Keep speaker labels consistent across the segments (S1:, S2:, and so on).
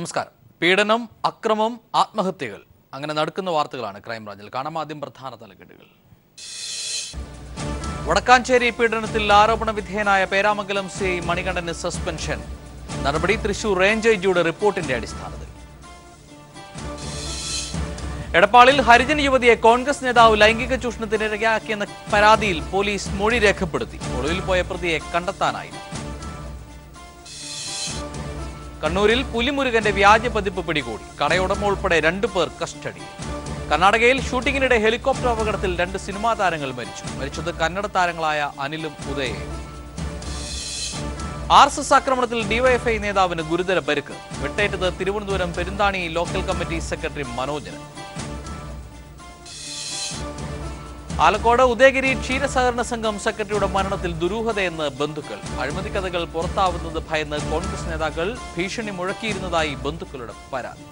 S1: നമസ്കാരം പീഡനം അക്രമം ആത്മഹത്യകൾ അങ്ങനെ നടക്കുന്ന വാർത്തകളാണ് ക്രൈംബ്രാഞ്ചിൽ കാണാം ആദ്യം പ്രധാന തലക്കെട്ടുകൾ വടക്കാഞ്ചേരി പീഡനത്തിൽ ആരോപണ വിധേയനായ പേരാമംഗലം സി മണികണ്ഠന് സസ്പെൻഷൻ നടപടി തൃശൂർ റേഞ്ച് ഐ ജിയുടെ റിപ്പോർട്ടിന്റെ അടിസ്ഥാനത്തിൽ എടപ്പാളിൽ ഹരിജൻ യുവതിയെ കോൺഗ്രസ് നേതാവ് ലൈംഗിക ചൂഷണത്തിന് ഇരയാക്കിയെന്ന പരാതിയിൽ പോലീസ് മൊഴി രേഖപ്പെടുത്തി ഒളിവിൽ പോയ പ്രതിയെ കണ്ടെത്താനായി കണ്ണൂരിൽ പുലിമുരുകന്റെ വ്യാജ പതിപ്പ് പിടികൂടി കടയുടമ ഉൾപ്പെടെ രണ്ടു പേർ കസ്റ്റഡിയിൽ കർണാടകയിൽ ഷൂട്ടിങ്ങിനിടെ ഹെലികോപ്റ്റർ അപകടത്തിൽ രണ്ട് സിനിമാ താരങ്ങൾ മരിച്ചു മരിച്ചത് കന്നഡ താരങ്ങളായ അനിലും ഉദയയും ആർ എസ് എസ് ആക്രമണത്തിൽ ഡിവൈഎഫ്ഐ നേതാവിന് ഗുരുതര പരിക്ക് വെട്ടേറ്റത് Thiruvananthapuram Perunthani local committee secretary മനോജന് ആലക്കോട് ഉദയഗിരി ക്ഷീരസഹകരണ സംഘം സെക്രട്ടറിയുടെ മരണത്തിൽ ദുരൂഹതയെന്ന് ബന്ധുക്കൾ അഴിമതി കഥകൾ പുറത്താവുന്നത് ഭയന്ന് കോൺഗ്രസ് നേതാക്കൾ ഭീഷണി മുഴക്കിയിരുന്നതായി ബന്ധുക്കളുടെ പരാതി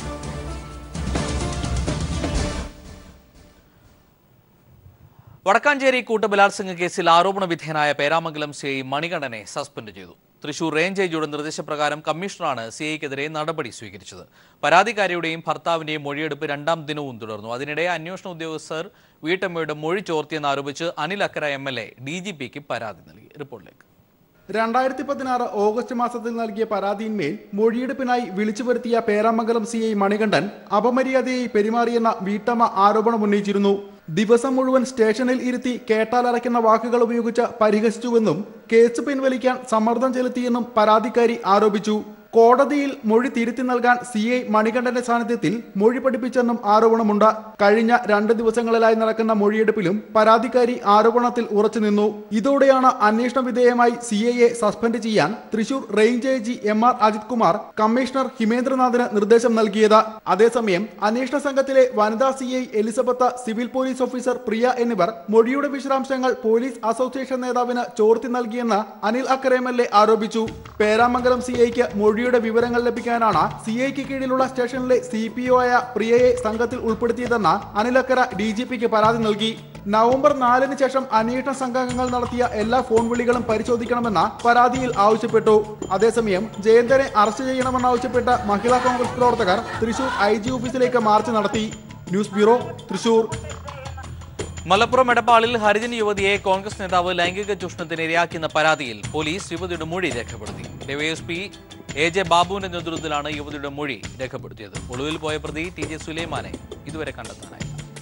S1: വടക്കാഞ്ചേരി കൂട്ടബലാത്സംഗ കേസിൽ ആരോപണ വിധേയനായ പേരാമംഗലം സി ഐ മണികണ്ഠനെ സസ്പെൻഡ് ചെയ്തു തൃശൂർ റേഞ്ച് ഐജിയുടെ നിർദ്ദേശപ്രകാരം കമ്മീഷണറാണ് സി ഐക്കെതിരെ നടപടി സ്വീകരിച്ചത് പരാതിക്കാരിയുടെയും ഭർത്താവിന്റെയും മൊഴിയെടുപ്പ് രണ്ടാം ദിനവും തുടർന്നു അതിനിടെ അന്വേഷണ ഉദ്യോഗസ്ഥർ വീട്ടമ്മയുടെ മൊഴി ചോർത്തിയെന്നാരോപിച്ച് Anil Akkara M L A D G പിക്ക് പരാതി നൽകി റിപ്പോർട്ടിലേക്ക്
S2: രണ്ടായിരത്തി പതിനാറ് ഓഗസ്റ്റ് മാസത്തിൽ നൽകിയ പരാതിയിന്മേൽ മൊഴിയെടുപ്പിനായി വിളിച്ചു വരുത്തിയ പേരാമംഗലം സി ഐ മണികണ്ഠൻ അപമര്യാദയായി പെരുമാറിയെന്ന വീട്ടമ്മ ആരോപണം ഉന്നയിച്ചിരുന്നു ദിവസം മുഴുവൻ സ്റ്റേഷനിൽ ഇരുത്തി കേട്ടാലറയ്ക്കുന്ന വാക്കുകൾ ഉപയോഗിച്ച് പരിഹസിച്ചുവെന്നും കേസ് പിൻവലിക്കാൻ സമ്മർദ്ദം ചെലുത്തിയെന്നും പരാതിക്കാരി ആരോപിച്ചു കോടതിയിൽ മൊഴി തിരുത്തി നൽകാൻ സി ഐ മണികണ്ഠന്റെ സാന്നിധ്യത്തിൽ മൊഴി പഠിപ്പിച്ചെന്നും ആരോപണമുണ്ട് കഴിഞ്ഞ രണ്ട് ദിവസങ്ങളിലായി നടക്കുന്ന മൊഴിയെടുപ്പിലും പരാതിക്കാരി ആരോപണത്തിൽ ഉറച്ചുനിന്നു ഇതോടെയാണ് അന്വേഷണ വിധേയമായി സി ഐയെ സസ്പെൻഡ് ചെയ്യാൻ Thrissur range I G M R Ajith Kumar commissioner ഹിമേന്ദ്രനാഥിന് നിർദ്ദേശം നൽകിയത് അതേസമയം അന്വേഷണ സംഘത്തിലെ വനിതാ C I Elizabeth civil police officer Priya എന്നിവർ മൊഴിയുടെ വിശദാംശങ്ങൾ പോലീസ് അസോസിയേഷൻ നേതാവിന് ചോർത്തി നൽകിയെന്ന് Anil Akkara M L A ആരോപിച്ചു പേരാമംഗലം സി ഐക്ക് മൊഴിയുടെ വിവരങ്ങൾ ലഭിക്കാനാണ് സി ഐക്ക് കീഴിലുള്ള സ്റ്റേഷനിലെ സി പി ഒ ആയ പ്രിയയെ സംഘത്തിൽ ഉൾപ്പെടുത്തിയതെന്ന് അനിൽ അക്കര ഡി ജി പിക്ക് പരാതി നൽകി നവംബർ നാലിന് ശേഷം അന്വേഷണ സംഘങ്ങൾ നടത്തിയ എല്ലാ ഫോൺ വിളികളും പരിശോധിക്കണമെന്ന പരാതിയിൽ ആവശ്യപ്പെട്ടു അതേസമയം ജയന്തനെ അറസ്റ്റ് ചെയ്യണമെന്നാവശ്യപ്പെട്ട് മഹിളാ കോൺഗ്രസ് പ്രവർത്തകർ തൃശൂർ ഐ ജി ഓഫീസിലേക്ക് മാർച്ച് നടത്തി ന്യൂസ് ബ്യൂറോ തൃശൂർ
S1: മലപ്പുറം എടപ്പാളിൽ ഹരിജൻ യുവതിയെ കോൺഗ്രസ് നേതാവ് ലൈംഗിക ചൂഷണത്തിന് ഇരയാക്കിയെന്ന പരാതിയിൽ പോലീസ് യുവതിയുടെ മൊഴി രേഖപ്പെടുത്തി ഡിവൈഎസ്പി എ ജെ ബാബുവിന്റെ നേതൃത്വത്തിലാണ് യുവതിയുടെ മൊഴി രേഖപ്പെടുത്തിയത് ഒളിവിൽ പോയ പ്രതി ടി ജെ സുലൈമാനെ ഇതുവരെ കണ്ടെത്താനായി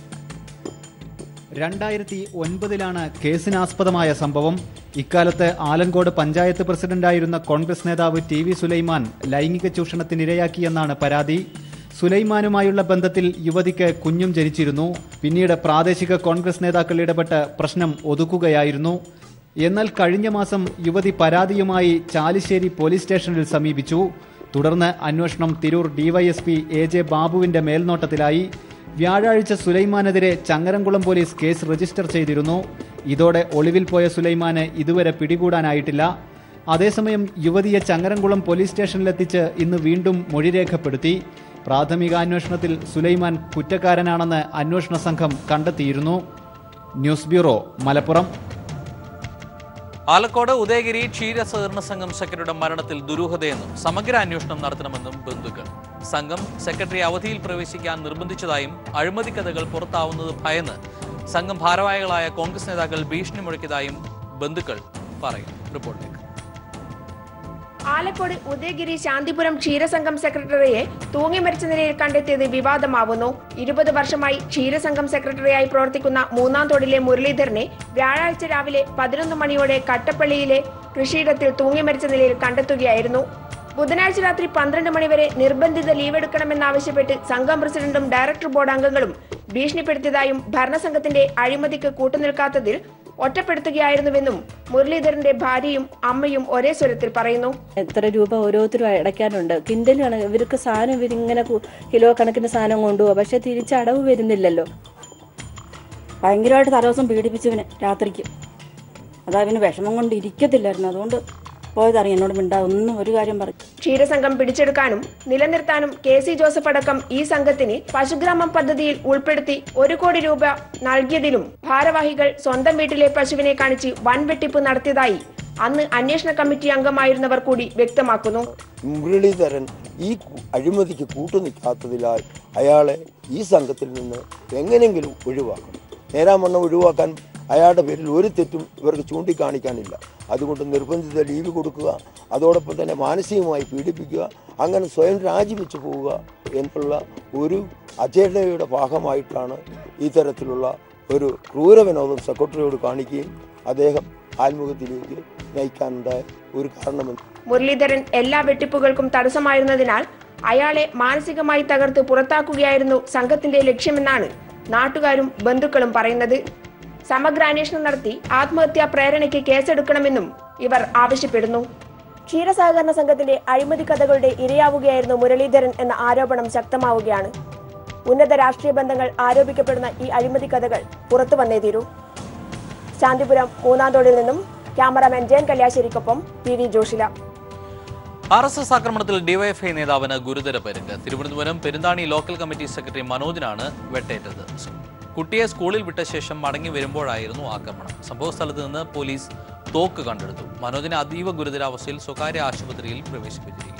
S3: രണ്ടായിരത്തി ഒൻപതിലാണ് കേസിനാസ്പദമായ സംഭവം ഇക്കാലത്ത് ആലങ്കോട് പഞ്ചായത്ത് പ്രസിഡന്റായിരുന്ന കോൺഗ്രസ് നേതാവ് ടി വി സുലൈമാൻ ലൈംഗിക ചൂഷണത്തിനിരയാക്കിയെന്നാണ് പരാതി സുലൈമാനുമായുള്ള ബന്ധത്തിൽ യുവതിക്ക് കുഞ്ഞും ജനിച്ചിരുന്നു പിന്നീട് പ്രാദേശിക കോൺഗ്രസ് നേതാക്കൾ ഇടപെട്ട് പ്രശ്നം ഒതുക്കുകയായിരുന്നു എന്നാൽ കഴിഞ്ഞ മാസം യുവതി പരാതിയുമായി ചാലിശ്ശേരി പോലീസ് സ്റ്റേഷനിൽ സമീപിച്ചു തുടർന്ന് അന്വേഷണം തിരൂർ ഡിവൈഎസ്പി എ ജെ ബാബുവിന്റെ മേൽനോട്ടത്തിലായി വ്യാഴാഴ്ച സുലൈമാനെതിരെ ചങ്ങരംകുളം പോലീസ് കേസ് രജിസ്റ്റർ ചെയ്തിരുന്നു ഇതോടെ ഒളിവിൽ പോയ സുലൈമാന് ഇതുവരെ പിടികൂടാനായിട്ടില്ല അതേസമയം യുവതിയെ ചങ്ങരംകുളം പോലീസ് സ്റ്റേഷനിലെത്തിച്ച് ഇന്ന് വീണ്ടും മൊഴി രേഖപ്പെടുത്തി പ്രാഥമികാന്വേഷണത്തിൽ സുലൈമാൻ കുറ്റക്കാരനാണെന്ന് അന്വേഷണ സംഘം കണ്ടെത്തിയിരുന്നു ന്യൂസ് ബ്യൂറോ മലപ്പുറം
S1: ആലക്കോട് ഉദയഗിരി ക്ഷീര സഹകരണ സംഘം സെക്രട്ടറിയുടെ മരണത്തിൽ ദുരൂഹതയെന്നും സമഗ്ര അന്വേഷണം നടത്തണമെന്നും ബന്ധുക്കൾ സംഘം സെക്രട്ടറി അവധിയിൽ പ്രവേശിക്കാൻ നിർബന്ധിച്ചതായും അഴിമതി കഥകൾ പുറത്താവുന്നത് ഭയന്ന് സംഘം ഭാരവാഹികളായ കോൺഗ്രസ് നേതാക്കൾ ഭീഷണി മുഴക്കിയതായും ബന്ധുക്കൾ പറയും റിപ്പോർട്ടിലേക്ക്
S4: ആലക്കോട് ഉദയഗിരി ശാന്തിപുരം ക്ഷീരസംഘം സെക്രട്ടറിയെ തൂങ്ങി മരിച്ച നിലയിൽ കണ്ടെത്തിയത് വിവാദമാവുന്നു ഇരുപത് വർഷമായി ക്ഷീരസംഘം സെക്രട്ടറിയായി പ്രവർത്തിക്കുന്ന മൂന്നാം തോടിലെ മുരളീധരനെ വ്യാഴാഴ്ച രാവിലെ പതിനൊന്ന് മണിയോടെ കട്ടപ്പള്ളിയിലെ കൃഷിയിടത്തിൽ തൂങ്ങി മരിച്ച നിലയിൽ കണ്ടെത്തുകയായിരുന്നു ബുധനാഴ്ച രാത്രി പന്ത്രണ്ട് മണിവരെ നിർബന്ധിത ലീവ് എടുക്കണമെന്നാവശ്യപ്പെട്ട് സംഘം പ്രസിഡന്റും ഡയറക്ടർ ബോർഡ് അംഗങ്ങളും ഭീഷണിപ്പെടുത്തിയതായും ഭരണസംഘത്തിന്റെ അഴിമതിക്ക് കൂട്ടുനിൽക്കാത്തതിൽ ഒറ്റപ്പെടുത്തുകയായിരുന്നുവെന്നും മുരളീധരന്റെ ഭാര്യയും അമ്മയും ഒരേ സ്വരത്തിൽ പറയുന്നു
S5: എത്ര രൂപ ഓരോരുത്തരും അടയ്ക്കാനുണ്ട് കിൻഡൽ കണക്ക് ഇവർക്ക് സാധനം ഇവരിങ്ങനെ കു- കിലോ കണക്കിന് സാധനം കൊണ്ടുപോകും പക്ഷെ തിരിച്ച് അടവ് വരുന്നില്ലല്ലോ ഭയങ്കരമായിട്ട് തലേദിവസം പീഡിപ്പിച്ചവന് രാത്രിക്ക് അതാ അവന് വിഷമം കൊണ്ട് ഇരിക്കത്തില്ലായിരുന്നു അതുകൊണ്ട് പോയതറിയാം എന്നോട് മിണ്ടാ ഒന്നും ഒരു കാര്യം പറഞ്ഞു
S4: ക്ഷീരസംഘം പിടിച്ചെടുക്കാനും നിലനിർത്താനും കെ സി ജോസഫ് അടക്കം ഈ സംഘത്തിന് പശുഗ്രാമം പദ്ധതിയിൽ ഉൾപ്പെടുത്തി ഒരു കോടി രൂപ നൽകിയതിലും ഭാരവാഹികൾ സ്വന്തം വീട്ടിലെ പശുവിനെ കാണിച്ച് വൻ വെട്ടിപ്പ് നടത്തിയതായി അന്ന് അന്വേഷണ കമ്മിറ്റി അംഗമായിരുന്നവർ കൂടി വ്യക്തമാക്കുന്നു
S6: മുരളീധരൻ ഈ കു- അഴിമതിക്ക് കൂട്ടുനിൽക്കാത്തതിനാൽ അയാളെ ഈ സംഘത്തിൽ നിന്ന് എങ്ങനെയെങ്കിലും ഒഴിവാക്കണം നേരാമണ്ണം ഒഴിവാക്കാൻ അയാളുടെ പേരിൽ ഒരു തെറ്റും ഇവർക്ക് ചൂണ്ടിക്കാണിക്കാനില്ല അതുകൊണ്ട് നിർബന്ധിത ലീവ് കൊടുക്കുക അതോടൊപ്പം തന്നെ മാനസികമായി പീഡിപ്പിക്കുക അങ്ങനെ സ്വയം രാജിവെച്ച് പോവുക എന്നുള്ള ഒരു അജണ്ടയുടെ ഭാഗമായിട്ടാണ് ഇത്തരത്തിലുള്ള ഒരു ക്രൂര വിനോദം സെക്രട്ടറിയോട് കാണിക്കുകയും അദ്ദേഹം ആത്മഹത്യയിലേക്ക് നയിക്കാനുണ്ടായ ഒരു കാരണമെന്ന്
S4: മുരളീധരൻ എല്ലാ വെട്ടിപ്പുകൾക്കും തടസ്സമായിരുന്നതിനാൽ അയാളെ മാനസികമായി തകർത്ത് പുറത്താക്കുകയായിരുന്നു സംഘത്തിന്റെ ലക്ഷ്യമെന്നാണ് നാട്ടുകാരും ബന്ധുക്കളും പറയുന്നത് സമഗ്ര അന്വേഷണം നടത്തി ആത്മഹത്യാ പ്രേരണയ്ക്ക് കേസെടുക്കണമെന്നും ഇവർ ആവശ്യപ്പെടുന്നു ക്ഷീരസഹകരണ സംഘത്തിന്റെ അഴിമതി കഥകളുടെ ഇരയാവുകയായിരുന്നു മുരളീധരൻ എന്ന ആരോപണം ശക്തമാവുകയാണ് ഉന്നത രാഷ്ട്രീയ ബന്ധങ്ങൾ ആരോപിക്കപ്പെടുന്ന ഈ അഴിമതി കഥകൾ പുറത്തു വന്നേ തീരൂ ശാന്തിപുരം മൂന്നാന്തോടിൽ നിന്നും ക്യാമറാമാൻ ജയൻ കല്യാശ്ശേരിക്കൊപ്പം P V Joshila
S1: R S S ആക്രമണത്തിൽ ഡിവൈഎഫ്ഐ നേതാവിന് ഗുരുതര പരിക്ക് Thiruvananthapuram Perunthani local committee secretary മനോജിനാണ് വെട്ടേറ്റത് കുട്ടിയെ സ്കൂളിൽ വിട്ട ശേഷം മടങ്ങി വരുമ്പോഴായിരുന്നു ആക്രമണം സംഭവ സ്ഥലത്ത് നിന്ന് പോലീസ് തോക്ക് കണ്ടെടുത്തു മനോജിനെ അതീവ ഗുരുതരാവസ്ഥയിൽ സ്വകാര്യ ആശുപത്രിയിൽ പ്രവേശിപ്പിച്ചിരിക്കുകയാണ്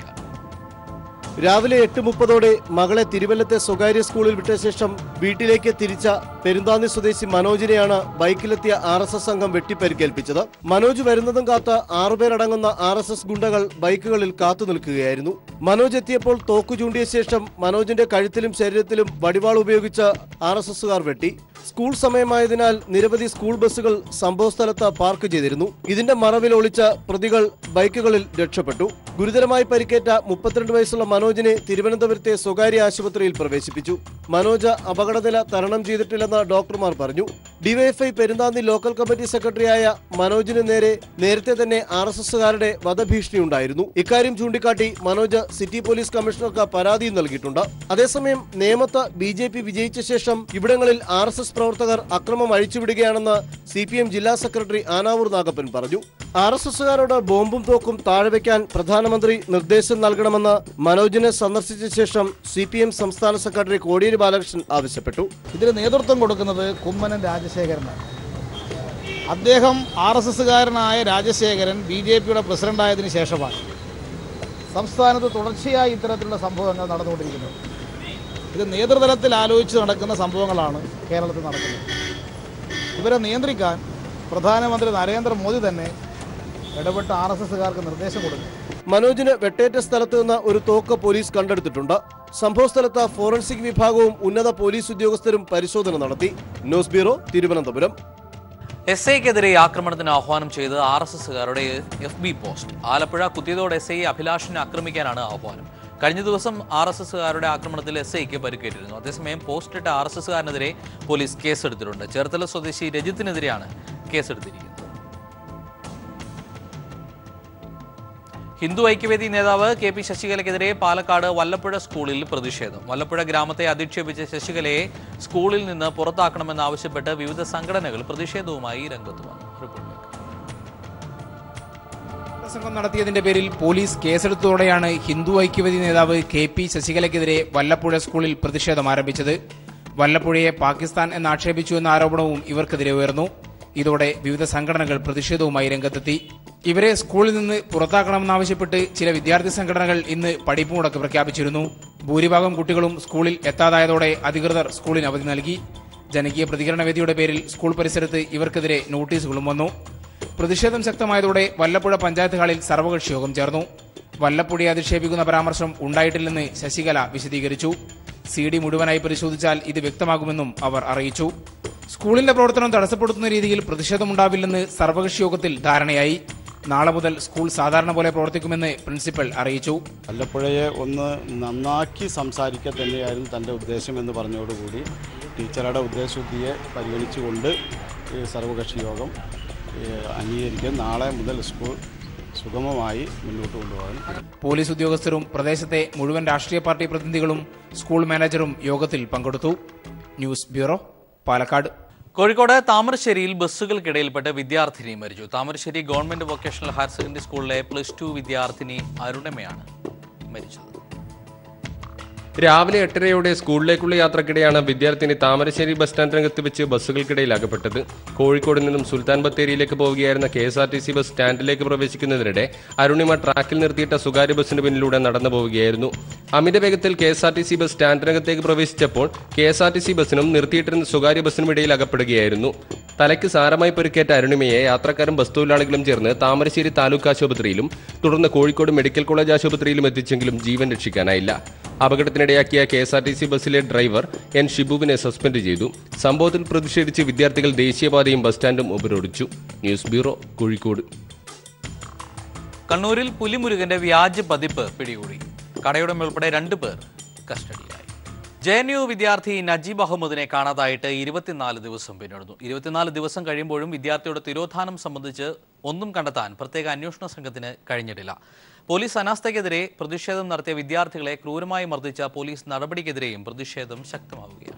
S7: രാവിലെ എട്ട് മുപ്പതോടെ മകളെ തിരുവല്ലത്തെ സ്വകാര്യ സ്കൂളിൽ വിട്ട ശേഷം വീട്ടിലേക്ക് തിരിച്ച പെരുന്താന്നി സ്വദേശി മനോജിനെയാണ് ബൈക്കിലെത്തിയ ആർ എസ് എസ് സംഘം വെട്ടിപ്പരിക്കേൽപ്പിച്ചത് മനോജ് വരുന്നതും കാത്ത് ആറുപേരടങ്ങുന്ന ആർ എസ് എസ് ഗുണ്ടകൾ ബൈക്കുകളിൽ കാത്തു നിൽക്കുകയായിരുന്നു മനോജ് എത്തിയപ്പോൾ തോക്കു ചൂണ്ടിയ ശേഷം മനോജിന്റെ കഴുത്തിലും ശരീരത്തിലും വടിവാൾ ഉപയോഗിച്ച് ആർ എസ് എസുകാർ വെട്ടി സ്കൂൾ സമയമായതിനാൽ നിരവധി സ്കൂൾ ബസ്സുകൾ സംഭവസ്ഥലത്ത് പാർക്ക് ചെയ്തിരുന്നു ഇതിന്റെ മറവിൽ ഒളിച്ച പ്രതികൾ ബൈക്കുകളിൽ രക്ഷപ്പെട്ടു ഗുരുതരമായി പരിക്കേറ്റ മുപ്പത്തിരണ്ട് വയസ്സുള്ള മനോജിനെ തിരുവനന്തപുരത്തെ സ്വകാര്യ ആശുപത്രിയിൽ പ്രവേശിപ്പിച്ചു മനോജ് അപകടനില തരണം ചെയ്തിട്ടില്ലെന്ന് ഡോക്ടർമാർ പറഞ്ഞു ഡിവൈഎഫ്ഐ പെരുന്താന്നി ലോക്കൽ കമ്മിറ്റി സെക്രട്ടറിയായ മനോജിന് നേരെ നേരത്തെ തന്നെ ആർ എസ് എസുകാരുടെ വധഭീഷണിയുണ്ടായിരുന്നു ഇക്കാര്യം ചൂണ്ടിക്കാട്ടി മനോജ് സിറ്റി പോലീസ് കമ്മീഷണർക്ക് പരാതിയും നൽകിയിട്ടുണ്ട് അതേസമയം നേമത്ത് ബി ജെ പി വിജയിച്ച ശേഷം ഇവിടങ്ങളിൽ ആർ എസ് എസ് പ്രവർത്തകർ അക്രമം അഴിച്ചുവിടുകയാണെന്ന് സി പി എം ജില്ലാ സെക്രട്ടറി ആനാവൂർ നാഗപ്പൻ പറഞ്ഞു ആർ എസ് എസുകാരോട് ബോംബും തോക്കും താഴെ വയ്ക്കാൻ പ്രധാനമന്ത്രി നിർദ്ദേശം നൽകണമെന്ന് മനോജിനെ സന്ദർശിച്ച ശേഷം സി പി എം സംസ്ഥാന സെക്രട്ടറി കോടിയേരി ബാലകൃഷ്ണൻ ആവശ്യപ്പെട്ടു
S8: ഇതിന് നേതൃത്വം കൊടുക്കുന്നത് കുമ്മനം രാജശേഖരനാണ് അദ്ദേഹം ആർ എസ് എസ്സുകാരനായ രാജശേഖരൻ ബി ജെ പിയുടെ പ്രസിഡന്റായതിനു ശേഷമാണ് സംസ്ഥാനത്ത് തുടർച്ചയായി ഇത്തരത്തിലുള്ള സംഭവങ്ങൾ നടന്നുകൊണ്ടിരിക്കുന്നത് ഇത് നേതൃതലത്തിൽ ആലോചിച്ച് നടക്കുന്ന സംഭവങ്ങളാണ് കേരളത്തിൽ നടക്കുന്നത് ഇവരെ നിയന്ത്രിക്കാൻ പ്രധാനമന്ത്രി നരേന്ദ്രമോദി തന്നെ ഇടപെട്ട് ആർ എസ് എസ്സുകാർക്ക് നിർദ്ദേശം കൊടുക്കും
S7: മനോജിന് വെട്ടേറ്റ സ്ഥലത്ത് നിന്ന് ഒരു തോക്ക് പോലീസ് കണ്ടെടുത്തിട്ടുണ്ട് സംഭവസ്ഥലത്ത് ഫോറൻസിക് വിഭാഗവും ഉന്നത പോലീസ് ഉദ്യോഗസ്ഥരും പരിശോധന നടത്തി ന്യൂസ് ബ്യൂറോ തിരുവനന്തപുരം
S1: എസ് ഐക്കെതിരെ ആക്രമണത്തിന് ആഹ്വാനം ചെയ്ത് ആർ എസ് എസുകാരുടെ F B post Alappuzha Kuthiyathode S I അഭിലാഷിനെ ആക്രമിക്കാനാണ് ആഹ്വാനം കഴിഞ്ഞ ദിവസം ആർ എസ് എസുകാരുടെ ആക്രമണത്തിൽ എസ് ഐക്ക് പരിക്കേറ്റിരുന്നു അതേസമയം പോസ്റ്റിട്ട ആർ എസ് എസുകാരനെതിരെ പോലീസ് കേസെടുത്തിട്ടുണ്ട് ചേർത്തല സ്വദേശി രജിത്തിനെതിരെയാണ് കേസെടുത്തിരിക്കുന്നത് ഹിന്ദു ഐക്യവേദി നേതാവ് കെ പി ശശികലയ്ക്കെതിരെ പാലക്കാട് വല്ലപ്പുഴ സ്കൂളിൽ പ്രതിഷേധം വല്ലപ്പുഴ ഗ്രാമത്തെ അധിക്ഷേപിച്ച ശശികലയെ സ്കൂളിൽ നിന്ന് പുറത്താക്കണമെന്നാവശ്യപ്പെട്ട് വിവിധ സംഘടനകൾ പ്രതിഷേധവുമായി രംഗത്ത് വന്നു റിപ്പോർട്ടിലേക്ക്
S9: പ്രസംഗം നടത്തിയതിന്റെ പേരിൽ പോലീസ് കേസെടുത്തതോടെയാണ് ഹിന്ദു ഐക്യവേദി നേതാവ് കെ പി ശശികലയ്ക്കെതിരെ വല്ലപ്പുഴ സ്കൂളിൽ പ്രതിഷേധം ആരംഭിച്ചത് വല്ലപ്പുഴയെ പാകിസ്ഥാൻ എന്ന് ആക്ഷേപിച്ചു എന്ന ആരോപണവും ഇവർക്കെതിരെ ഉയർന്നു ഇതോടെ വിവിധ സംഘടനകൾ പ്രതിഷേധവുമായി രംഗത്തെത്തി ഇവരെ സ്കൂളിൽ നിന്ന് പുറത്താക്കണമെന്നാവശ്യപ്പെട്ട് ചില വിദ്യാർത്ഥി സംഘടനകൾ ഇന്ന് പഠിപ്പ് മുടക്ക് പ്രഖ്യാപിച്ചിരുന്നു ഭൂരിഭാഗം കുട്ടികളും സ്കൂളിൽ എത്താതായതോടെ അധികൃതർ സ്കൂളിന് അവധി നൽകി ജനകീയ പ്രതികരണ വേദിയുടെ പേരിൽ സ്കൂൾ പരിസരത്ത് ഇവർക്കെതിരെ നോട്ടീസുകളും വന്നു പ്രതിഷേധം ശക്തമായതോടെ വല്ലപ്പുഴ പഞ്ചായത്ത് ഹാളിൽ സർവകക്ഷി യോഗം ചേർന്നു വല്ലപ്പുഴയെ അധിക്ഷേപിക്കുന്ന പരാമർശം ഉണ്ടായിട്ടില്ലെന്ന് ശശികല വിശദീകരിച്ചു സി ഡി മുഴുവനായി പരിശോധിച്ചാൽ ഇത് വ്യക്തമാകുമെന്നും അവർ അറിയിച്ചു സ്കൂളിന്റെ പ്രവർത്തനം തടസ്സപ്പെടുത്തുന്ന രീതിയിൽ പ്രതിഷേധമുണ്ടാവില്ലെന്ന് സർവകക്ഷി യോഗത്തിൽ ധാരണയായി നാളെ മുതൽ സ്കൂൾ സാധാരണ പോലെ പ്രവർത്തിക്കുമെന്ന് പ്രിൻസിപ്പൽ അറിയിച്ചു
S10: വല്ലപ്പുഴയെ ഒന്ന് നന്നാക്കി സംസാരിക്കുക തന്നെയായിരുന്നു തൻ്റെ ഉദ്ദേശം എന്ന് പറഞ്ഞതോടുകൂടി ടീച്ചറുടെ ഉദ്ദേശശുദ്ധിയെ പരിഗണിച്ചുകൊണ്ട് ഈ സർവകക്ഷി യോഗം ഈ, അംഗീകരിക്കുകയും നാളെ മുതൽ സ്കൂൾ സുഗമമായി മുന്നോട്ട് കൊണ്ടുപോകാൻ
S9: പോലീസ് ഉദ്യോഗസ്ഥരും പ്രദേശത്തെ മുഴുവൻ രാഷ്ട്രീയ പാർട്ടി പ്രതിനിധികളും സ്കൂൾ മാനേജറും യോഗത്തിൽ പങ്കെടുത്തു ന്യൂസ് ബ്യൂറോ പാലക്കാട്
S1: കോഴിക്കോട് താമരശ്ശേരിയിൽ ബസ്സുകൾക്കിടയിൽപ്പെട്ട് വിദ്യാർത്ഥിനി മരിച്ചു Thamarassery government vocational higher secondary സ്കൂളിലെ പ്ലസ് ടു വിദ്യാർത്ഥിനി അരുണമയാണ് മരിച്ചത്
S11: രാവിലെ എട്ടരയോടെ സ്കൂളിലേക്കുള്ള യാത്രക്കിടെയാണ് വിദ്യാർത്ഥിനി താമരശ്ശേരി ബസ് സ്റ്റാൻഡിനകത്ത് വെച്ച് ബസ്സുകൾക്കിടയിൽ അകപ്പെട്ടത് കോഴിക്കോട് നിന്നും സുൽത്താൻ ബത്തേരിയിലേക്ക് പോവുകയായിരുന്ന K S R T C bus സ്റ്റാൻഡിലേക്ക് പ്രവേശിക്കുന്നതിനിടെ അരുണിമ ട്രാക്കിൽ നിർത്തിയിട്ട സ്വകാര്യ ബസ്സിന് പിന്നിലൂടെ നടന്നു പോവുകയായിരുന്നു അമിത വേഗത്തിൽ K S R T C bus സ്റ്റാൻഡിനകത്തേക്ക് പ്രവേശിച്ചപ്പോൾ K S R T C ബസ്സിനും നിർത്തിയിട്ടിരുന്ന സ്വകാര്യ ബസ്സിനും ഇടയിൽ അകപ്പെടുകയായിരുന്നു തലയ്ക്ക് സാരമായി പരിക്കേറ്റ അരുണിമയെ യാത്രക്കാരും ബസ് തൊഴിലാളികളും ചേർന്ന് താമരശ്ശേരി താലൂക്ക് ആശുപത്രിയിലും തുടർന്ന് കോഴിക്കോട് മെഡിക്കൽ കോളേജ് ആശുപത്രിയിലും എത്തിച്ചെങ്കിലും ജീവൻ രക്ഷിക്കാനായില്ല അപകടത്തിനിടയാക്കിയ K S R T C ബസ്സിലെ ഡ്രൈവർ എൻ ഷിബുവിനെ സസ്പെൻഡ് ചെയ്തു സംഭവത്തിൽ പ്രതിഷേധിച്ച് വിദ്യാർത്ഥികൾ ദേശീയപാതയും ബസ് സ്റ്റാൻഡും ഉപരോധിച്ചു ന്യൂസ് ബ്യൂറോ കോഴിക്കോട്
S1: കണ്ണൂരിൽ പുലിമുരുകന്റെ വ്യാജ പതിപ്പ് പിടികൂടി കടയുടമ ഉൾപ്പെടെ രണ്ടു പേർ കസ്റ്റഡിയിലായി ജെ എൻ യു വിദ്യാർത്ഥി നജീബ് അഹമ്മദിനെ കാണാതായിട്ട് ഇരുപത്തിനാല് ദിവസം പിന്നിടുന്നു ഇരുപത്തിനാല് ദിവസം കഴിയുമ്പോഴും വിദ്യാർത്ഥിയുടെ തിരോധാനം സംബന്ധിച്ച് ഒന്നും കണ്ടെത്താൻ പ്രത്യേക അന്വേഷണ സംഘത്തിന് കഴിഞ്ഞിട്ടില്ല പോലീസ് അനാസ്ഥയ്ക്കെതിരെ പ്രതിഷേധം നടത്തിയ വിദ്യാർത്ഥികളെ ക്രൂരമായി മർദ്ദിച്ച പോലീസ് നടപടിക്കെതിരെയും പ്രതിഷേധം ശക്തമാവുകയാണ്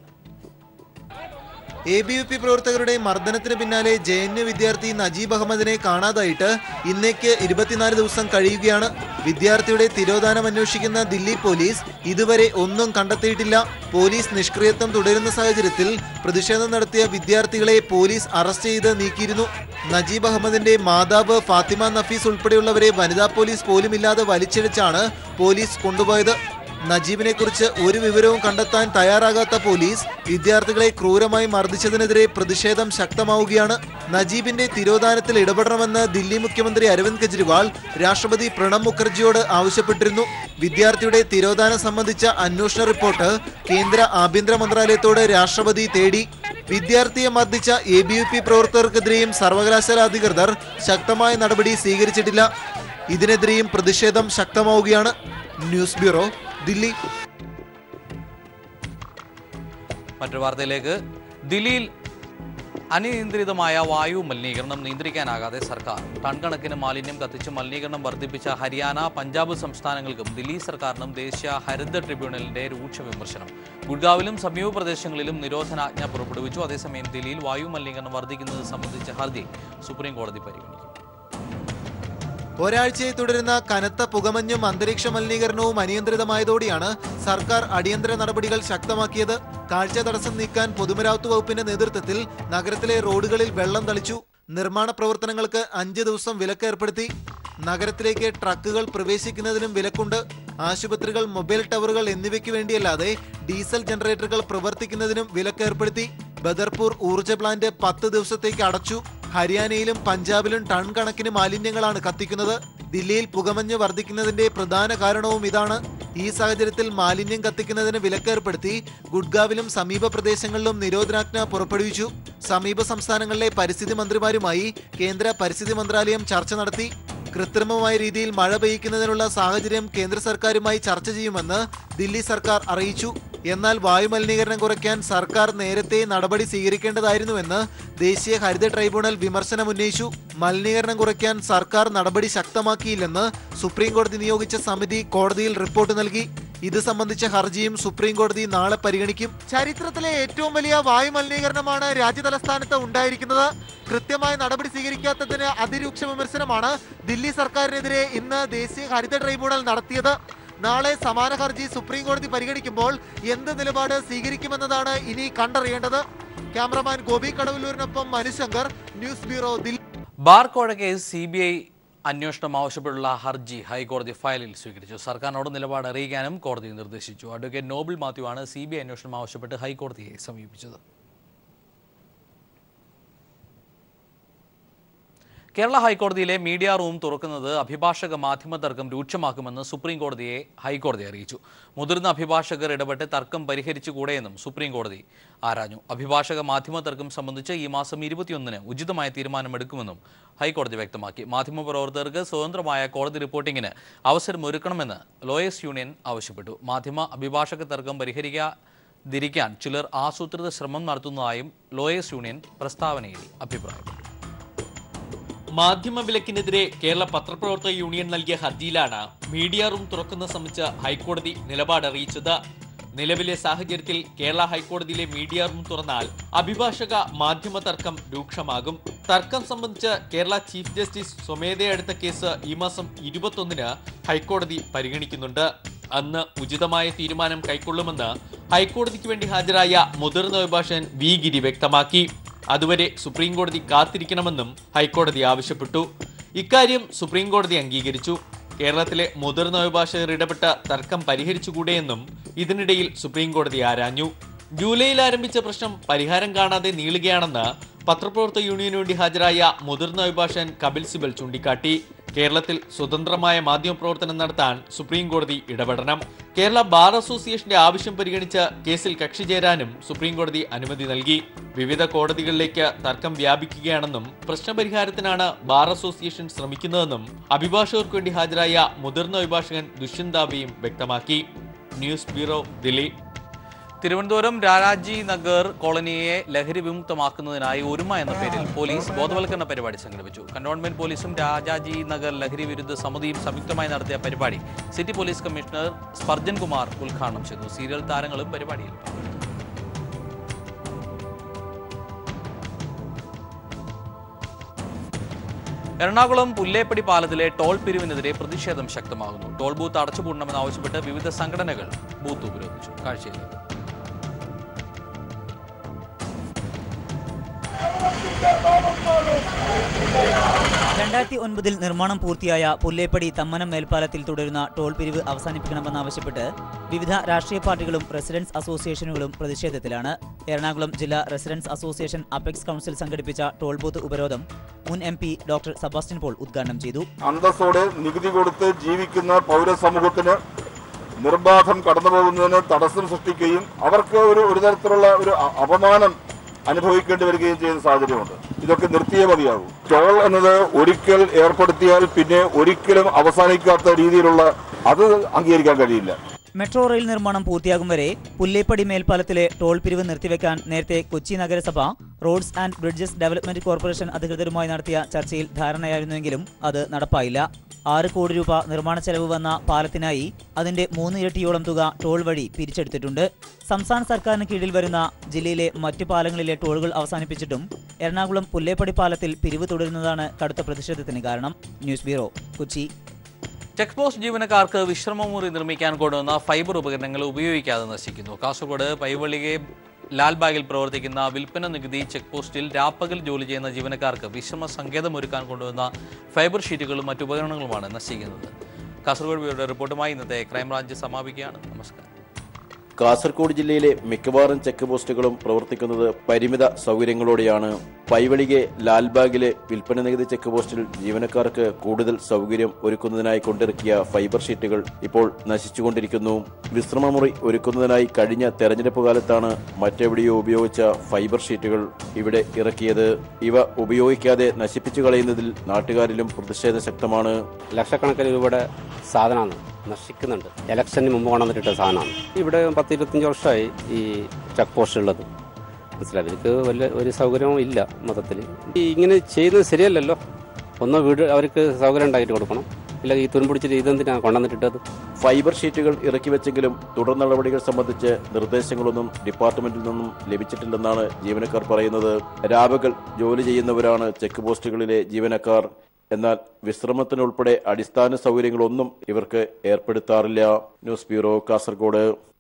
S12: എ ബി വി പി പ്രവർത്തകരുടെ മർദ്ദനത്തിന് പിന്നാലെ ജെ എൻ യു വിദ്യാർത്ഥി നജീബ് അഹമ്മദിനെ കാണാതായിട്ട് ഇന്നേക്ക് ഇരുപത്തിനാല് ദിവസം കഴിയുകയാണ് വിദ്യാർത്ഥിയുടെ തിരോധാനം അന്വേഷിക്കുന്ന ദില്ലി പോലീസ് ഇതുവരെ ഒന്നും കണ്ടെത്തിയിട്ടില്ല പോലീസ് നിഷ്ക്രിയത്വം തുടരുന്ന സാഹചര്യത്തിൽ പ്രതിഷേധം നടത്തിയ വിദ്യാർത്ഥികളെ പോലീസ് അറസ്റ്റ് ചെയ്ത് നീക്കിയിരുന്നു നജീബ് അഹമ്മദിന്റെ മാതാവ് ഫാത്തിമ നഫീസ് ഉൾപ്പെടെയുള്ളവരെ വനിതാ പോലീസ് പോലുമില്ലാതെ വലിച്ചിഴച്ചാണ് പോലീസ് കൊണ്ടുപോയത് നജീബിനെ കുറിച്ച് ഒരു വിവരവും കണ്ടെത്താൻ തയ്യാറാകാത്ത പോലീസ് വിദ്യാർത്ഥികളെ ക്രൂരമായി മർദ്ദിച്ചതിനെതിരെ പ്രതിഷേധം ശക്തമാവുകയാണ് നജീബിന്റെ തിരോധാനത്തിൽ ഇടപെടണമെന്ന് ദില്ലി മുഖ്യമന്ത്രി അരവിന്ദ് കെജ്രിവാൾ രാഷ്ട്രപതി പ്രണബ് മുഖർജിയോട് ആവശ്യപ്പെട്ടിരുന്നു വിദ്യാർത്ഥിയുടെ തിരോധാനം സംബന്ധിച്ച അന്വേഷണ റിപ്പോർട്ട് കേന്ദ്ര ആഭ്യന്തര മന്ത്രാലയത്തോട് രാഷ്ട്രപതി തേടി വിദ്യാർത്ഥിയെ മർദ്ദിച്ച എ ബി യു പി പ്രവർത്തകർക്കെതിരെയും സർവകലാശാല അധികൃതർ ശക്തമായ നടപടി സ്വീകരിച്ചിട്ടില്ല ഇതിനെതിരെയും പ്രതിഷേധം ശക്തമാവുകയാണ് ന്യൂസ് ബ്യൂറോ ദില്ലി
S1: മറ്റൊരു വാർത്തയിലേക്ക് ദില്ലിയിൽ അനിയന്ത്രിതമായ വായു മലിനീകരണം നിയന്ത്രിക്കാനാകാതെ സർക്കാർ ടൺ കണക്കിന് മാലിന്യം കത്തിച്ച് മലിനീകരണം വർദ്ധിപ്പിച്ച ഹരിയാന പഞ്ചാബ് സംസ്ഥാനങ്ങൾക്കും ദില്ലി സർക്കാരിനും ദേശീയ ഹരിത ട്രിബ്യൂണലിന്റെ രൂക്ഷ വിമർശനം ഗുഡ്ഗാവിലും സമീപ പ്രദേശങ്ങളിലും നിരോധനാജ്ഞ പുറപ്പെടുവിച്ചു അതേസമയം ദില്ലിയിൽ വായു മലിനീകരണം വർദ്ധിക്കുന്നത് സംബന്ധിച്ച ഹർജി സുപ്രീം കോടതി പരിഗണിക്കും
S12: ഒരാഴ്ചയായി തുടരുന്ന കനത്ത പുകമഞ്ഞും അന്തരീക്ഷ മലിനീകരണവും അനിയന്ത്രിതമായതോടെയാണ് സർക്കാർ അടിയന്തര നടപടികൾ ശക്തമാക്കിയത് കാഴ്ച തടസ്സം നീക്കാൻ പൊതുമരാമത്ത് വകുപ്പിന്റെ നേതൃത്വത്തിൽ നഗരത്തിലെ റോഡുകളിൽ വെള്ളം തളിച്ചു നിർമ്മാണ പ്രവർത്തനങ്ങൾക്ക് അഞ്ച് ദിവസം വിലക്ക് ഏർപ്പെടുത്തി നഗരത്തിലേക്ക് ട്രക്കുകൾ പ്രവേശിക്കുന്നതിനും വിലക്കുണ്ട് ആശുപത്രികൾ മൊബൈൽ ടവറുകൾ എന്നിവയ്ക്ക് വേണ്ടിയല്ലാതെ ഡീസൽ ജനറേറ്ററുകൾ പ്രവർത്തിക്കുന്നതിനും വിലക്ക് ഏർപ്പെടുത്തി ബദർപൂർ ഊർജ്ജ പ്ലാന്റ് പത്ത് ദിവസത്തേക്ക് അടച്ചു ഹരിയാനയിലും പഞ്ചാബിലും ടൺ കണക്കിന് മാലിന്യങ്ങളാണ് കത്തിക്കുന്നത് ദില്ലിയിൽ പുകമഞ്ഞ് വർദ്ധിക്കുന്നതിന്റെ പ്രധാന കാരണവും ഇതാണ് ഈ സാഹചര്യത്തിൽ മാലിന്യം കത്തിക്കുന്നതിന് വിലക്കേർപ്പെടുത്തി ഗുഡ്ഗാവിലും സമീപ പ്രദേശങ്ങളിലും നിരോധനാജ്ഞ പുറപ്പെടുവിച്ചു സമീപ സംസ്ഥാനങ്ങളിലെ പരിസ്ഥിതി മന്ത്രിമാരുമായി കേന്ദ്ര പരിസ്ഥിതി മന്ത്രാലയം ചർച്ച നടത്തി കൃത്രിമമായ രീതിയിൽ മഴ പെയ്യിക്കുന്നതിനുള്ള സാഹചര്യം കേന്ദ്ര സർക്കാരുമായി ചർച്ച ചെയ്യുമെന്ന് ദില്ലി സർക്കാർ അറിയിച്ചു എന്നാൽ വായുമലിനീകരണം കുറയ്ക്കാൻ സർക്കാർ നേരത്തെ നടപടി സ്വീകരിക്കേണ്ടതായിരുന്നുവെന്ന് ദേശീയ ഹരിത ട്രൈബ്യൂണൽ വിമർശനം ഉന്നയിച്ചു മലിനീകരണം കുറയ്ക്കാൻ സർക്കാർ നടപടി ശക്തമാക്കിയില്ലെന്ന് സുപ്രീം കോടതി നിയോഗിച്ച സമിതി കോടതിയിൽ റിപ്പോർട്ട് നൽകി ഇത് സംബന്ധിച്ച ഹർജിയും സുപ്രീം കോടതി നാളെ പരിഗണിക്കും ചരിത്രത്തിലെ ഏറ്റവും വലിയ വായു മലിനീകരണമാണ് രാജ്യതലസ്ഥാനത്ത് ഉണ്ടായിരിക്കുന്നത് കൃത്യമായ നടപടി സ്വീകരിക്കാത്തതിന് അതിരൂക്ഷ വിമർശനമാണ് ദില്ലി സർക്കാരിനെതിരെ ഇന്ന് ദേശീയ ഹരിത ട്രൈബ്യൂണൽ നടത്തിയത് നാളെ സമാന ഹർജി സുപ്രീം കോടതി പരിഗണിക്കുമ്പോൾ എന്ത് നിലപാട് സ്വീകരിക്കുമെന്നതാണ് ഇനി കണ്ടറിയേണ്ടത് ക്യാമറമാൻ ഗോപി കടവല്ലൂരിനൊപ്പം Manushankar news bureau Delhi
S1: bar കോഴ കേസ് സി ബി ഐ അന്വേഷണം ആവശ്യപ്പെട്ടുള്ള ഹർജി ഹൈക്കോടതി ഫയലിൽ സ്വീകരിച്ചു സർക്കാരിനോട് നിലപാട് അറിയിക്കാനും കോടതി നിർദ്ദേശിച്ചു അഡ്വക്കേറ്റ് നോബിൾ മാത്യു ആണ് സി ബി ഐ അന്വേഷണം ആവശ്യപ്പെട്ട് ഹൈക്കോടതിയെ സമീപിച്ചത് കേരള ഹൈക്കോടതിയിലെ മീഡിയ റൂം തുറക്കുന്നത് അഭിഭാഷക മാധ്യമ തർക്കം രൂക്ഷമാക്കുമെന്ന് സുപ്രീം കോടതിയെ ഹൈക്കോടതി അറിയിച്ചു മുതിർന്ന അഭിഭാഷകർ ഇടപെട്ട് തർക്കം പരിഹരിച്ചുകൂടെയെന്നും സുപ്രീം കോടതി ആരാഞ്ഞു അഭിഭാഷക മാധ്യമ തർക്കം സംബന്ധിച്ച് ഈ മാസം ഇരുപത്തിയൊന്നിന് ഉചിതമായ തീരുമാനമെടുക്കുമെന്നും ഹൈക്കോടതി വ്യക്തമാക്കി മാധ്യമപ്രവർത്തകർക്ക് സ്വതന്ത്രമായ കോടതി റിപ്പോർട്ടിങ്ങിന് അവസരമൊരുക്കണമെന്ന് ലോയേഴ്സ് യൂണിയൻ ആവശ്യപ്പെട്ടു മാധ്യമ അഭിഭാഷക തർക്കം പരിഹരിക്കാതിരിക്കാൻ ചിലർ ആസൂത്രിത ശ്രമം നടത്തുന്നതായും ലോയേഴ്സ് യൂണിയൻ പ്രസ്താവനയിൽ അഭിപ്രായപ്പെട്ടു
S13: മാധ്യമ വിലക്കിനെതിരെ കേരള പത്രപ്രവർത്തക യൂണിയൻ നൽകിയ ഹർജിയിലാണ് മീഡിയ റൂം തുറക്കുന്ന സംബന്ധിച്ച് ഹൈക്കോടതി നിലപാട് അറിയിച്ചത് നിലവിലെ സാഹചര്യത്തിൽ കേരള ഹൈക്കോടതിയിലെ മീഡിയ റൂം തുറന്നാൽ അഭിഭാഷക മാധ്യമ തർക്കം രൂക്ഷമാകും തർക്കം സംബന്ധിച്ച് കേരള ചീഫ് ജസ്റ്റിസ് സ്വമേധയെടുത്ത കേസ് ഈ മാസം ഇരുപത്തൊന്നിന് ഹൈക്കോടതി പരിഗണിക്കുന്നുണ്ട് അന്ന് ഉചിതമായ തീരുമാനം കൈക്കൊള്ളുമെന്ന് ഹൈക്കോടതിക്ക് വേണ്ടി ഹാജരായ മുതിർന്ന അഭിഭാഷകൻ വി ഗിരി വ്യക്തമാക്കി അതുവരെ സുപ്രീം കോടതി കാത്തിരിക്കണമെന്നും ഹൈക്കോടതി ആവശ്യപ്പെട്ടു ഇക്കാര്യം സുപ്രീം കോടതി അംഗീകരിച്ചു കേരളത്തിലെ മുതിർന്ന അഭിഭാഷകർ ഇടപെട്ട തർക്കം പരിഹരിച്ചുകൂടെയെന്നും ഇതിനിടയിൽ സുപ്രീം കോടതി ആരാഞ്ഞു ജൂലൈയിൽ ആരംഭിച്ച പ്രശ്നം പരിഹാരം കാണാതെ നീളുകയാണെന്ന് പത്രപ്രവർത്തക യൂണിയനു വേണ്ടി ഹാജരായ മുതിർന്ന അഭിഭാഷകൻ കപിൽ സിബൽ ചൂണ്ടിക്കാട്ടി കേരളത്തിൽ സ്വതന്ത്രമായ മാധ്യമപ്രവർത്തനം നടത്താൻ സുപ്രീം കോടതി ഇടപെടണം കേരള ബാർ അസോസിയേഷന്റെ ആവശ്യം പരിഗണിച്ച് കേസിൽ കക്ഷി ചേരാനും സുപ്രീം കോടതി അനുമതി നൽകി വിവിധ കോടതികളിലേക്ക് തർക്കം വ്യാപിക്കുകയാണെന്നും പ്രശ്നപരിഹാരത്തിനാണ് ബാർ അസോസിയേഷൻ ശ്രമിക്കുന്നതെന്നും അഭിഭാഷകർക്ക് വേണ്ടി ഹാജരായ മുതിർന്ന അഭിഭാഷകൻ ദുഷ്യന്താബിയും വ്യക്തമാക്കി ന്യൂസ് ബ്യൂറോ ദില്ലി
S1: തിരുവനന്തപുരം രാരാജി നഗർ കോളനിയെ ലഹരി വിമുക്തമാക്കുന്നതിനായി ഒരുമ എന്ന പേരിൽ പോലീസ് ബോധവൽക്കരണ പരിപാടി സംഘടിപ്പിച്ചു കന്റോൺമെന്റ് പോലീസും രാജാജി നഗർ ലഹരി വിരുദ്ധ സമിതിയും സംയുക്തമായി നടത്തിയ പരിപാടി city police commissioner Sparjan Kumar ഉദ്ഘാടനം ചെയ്തു സീരിയൽ താരങ്ങളും പരിപാടിയിൽ പങ്കെടുത്തു. എറണാകുളം പുല്ലേപ്പടി പാലത്തിലെ ടോൾ പിരിവിനെതിരെ പ്രതിഷേധം ശക്തമാകുന്നു ടോൾ ബൂത്ത് അടച്ചുപൂടണമെന്നാവശ്യപ്പെട്ട് വിവിധ സംഘടനകൾ ബൂത്ത് ഉപരോധിച്ചു കാഴ്ചയിലേക്ക്
S14: രണ്ടായിരത്തി ഒൻപതിൽ നിർമ്മാണം പൂർത്തിയായ പുല്ലേപ്പടി തമ്മനം മേൽപ്പാലത്തിൽ തുടരുന്ന ടോൾ പിരിവ് അവസാനിപ്പിക്കണമെന്നാവശ്യപ്പെട്ട് വിവിധ രാഷ്ട്രീയ പാർട്ടികളും റെസിഡൻസ് അസോസിയേഷനുകളും പ്രതിഷേധത്തിലാണ് എറണാകുളം ജില്ലാ റെസിഡൻസ് അസോസിയേഷൻ അപെക്സ് കൗൺസിൽ സംഘടിപ്പിച്ച ടോൾ ബൂത്ത് ഉപരോധം മുൻ M P doctor Sebastian Paul ഉദ്ഘാടനം ചെയ്തു
S15: അന്തസ്സോടെ നികുതി കൊടുത്ത് ജീവിക്കുന്ന പൗരസമൂഹത്തിന് നിർബാധം കടന്നു പോകുന്നതിന് തടസ്സം സൃഷ്ടിക്കുകയും അവർക്ക് ഒരു ഒരു തരത്തിലുള്ള ഒരു അ- അപമാനം അനുഭവിക്കേണ്ടി വരികയും ചെയ്യുന്ന സാഹചര്യമുണ്ട് ഇതൊക്കെ നിർത്തിയേ മതിയാകൂ ടോൾ എന്നത് ഒരിക്കൽ ഏർപ്പെടുത്തിയാൽ പിന്നെ ഒരിക്കലും അവസാനിക്കാത്ത രീതിയിലുള്ള അത് അംഗീകരിക്കാൻ കഴിയില്ല
S14: മെട്രോ റെയിൽ നിർമ്മാണം പൂർത്തിയാകും വരെ പുല്ലേപ്പടി മേൽപ്പാലത്തിലെ ടോൾ പിരിവ് നിർത്തിവെക്കാൻ നേരത്തെ കൊച്ചി നഗരസഭ roads and bridges development corporation അധികൃതരുമായി നടത്തിയ ചർച്ചയിൽ ധാരണയായിരുന്നുവെങ്കിലും അത് നടപ്പായില്ല ആറ് കോടി രൂപ നിർമ്മാണ ചെലവ് വന്ന പാലത്തിനായി അതിന്റെ മൂന്ന് ഇരട്ടിയോളം തുക ടോൾ വഴി പിരിച്ചെടുത്തിട്ടുണ്ട് സംസ്ഥാന സർക്കാരിന് കീഴിൽ വരുന്ന ജില്ലയിലെ മറ്റു പാലങ്ങളിലെ ടോളുകൾ അവസാനിപ്പിച്ചിട്ടും എറണാകുളം പുല്ലേപ്പടി പാലത്തിൽ പിരിവ് തുടരുന്നതാണ് കടുത്ത പ്രതിഷേധത്തിന് കാരണം news bureau Kochi
S1: check post ജീവനക്കാർക്ക് വിശ്രമമുറി നിർമ്മിക്കാൻ കൊണ്ടുവന്ന ഫൈബർ ഉപകരണങ്ങൾ ഉപയോഗിക്കാതെ നശിക്കുന്നു കാസർഗോഡ് പൈവളികെ ലാൽബാഗിൽ പ്രവർത്തിക്കുന്ന വിൽപ്പന നികുതി ചെക്ക് പോസ്റ്റിൽ രാപ്പകൽ ജോലി ചെയ്യുന്ന ജീവനക്കാർക്ക് വിശ്രമ സങ്കേതം ഒരുക്കാൻ കൊണ്ടുവന്ന ഫൈബർ ഷീറ്റുകളും മറ്റു ഉപകരണങ്ങളുമാണ് നശിക്കുന്നത് കാസർഗോഡ് ബ്യൂറോയുടെ റിപ്പോർട്ടുമായി ഇന്നത്തെ ക്രൈംബ്രാഞ്ച് സമാപിക്കുകയാണ് നമസ്കാരം
S16: കാസർഗോഡ് ജില്ലയിലെ മിക്കവാറും ചെക്ക് പോസ്റ്റുകളും പ്രവർത്തിക്കുന്നത് പരിമിത സൗകര്യങ്ങളോടെയാണ് പൈവളികെ ലാൽബാഗിലെ വിൽപ്പന നികുതി ചെക്ക് പോസ്റ്റിൽ ജീവനക്കാർക്ക് കൂടുതൽ സൗകര്യം ഒരുക്കുന്നതിനായി കൊണ്ടിറക്കിയ ഫൈബർ ഷീറ്റുകൾ ഇപ്പോൾ നശിച്ചുകൊണ്ടിരിക്കുന്നു വിശ്രമമുറി ഒരുക്കുന്നതിനായി കഴിഞ്ഞ തെരഞ്ഞെടുപ്പ് കാലത്താണ് മറ്റെവിടെയോ ഉപയോഗിച്ച ഫൈബർ ഷീറ്റുകൾ ഇവിടെ ഇറക്കിയത് ഇവ ഉപയോഗിക്കാതെ നശിപ്പിച്ചു കളയുന്നതിൽ നാട്ടുകാരിലും പ്രതിഷേധം ശക്തമാണ്
S17: ലക്ഷക്കണക്കിന് രൂപയുടെ സാധനമാണ് നശിക്കുന്നുണ്ട് ഇലക്ഷന് മുമ്പ് കൊണ്ടുവന്നിട്ട സാധനമാണ് ഇവിടെ പത്ത് ഇരുപത്തഞ്ച് വർഷമായി ഈ ചെക്ക് പോസ്റ്റ് ഉള്ളത് മനസ്സിലായി ഇവർക്ക് വലിയ ഒരു സൗകര്യവും ഇല്ല മൊത്തത്തിൽ ഈ ഇങ്ങനെ ചെയ്യുന്നത് ശരിയല്ലല്ലോ ഒന്ന് വീട് അവർക്ക് സൗകര്യം ഉണ്ടാക്കിയിട്ട് കൊടുക്കണം ഇല്ല ഈ തുരുമ്പിടിച്ചിട്ട് ഇതെന്തിനാണ് കൊണ്ടുവന്നിട്ടത്
S16: ഫൈബർ ഷീറ്റുകൾ ഇറക്കി വെച്ചെങ്കിലും തുടർ നടപടികൾ സംബന്ധിച്ച് നിർദ്ദേശങ്ങളൊന്നും ഡിപ്പാർട്ട്മെന്റിൽ നിന്നും ലഭിച്ചിട്ടില്ലെന്നാണ് ജീവനക്കാർ പറയുന്നത് രാപകൽ ജോലി ചെയ്യുന്നവരാണ് ചെക്ക് പോസ്റ്റുകളിലെ ജീവനക്കാർ എന്നാൽ വിശ്രമത്തിനുൾപ്പെടെ അടിസ്ഥാന സൗകര്യങ്ങളൊന്നും ഇവർക്ക് ഏർപ്പെടുത്താറില്ല ന്യൂസ് ബ്യൂറോ കാസർഗോഡ്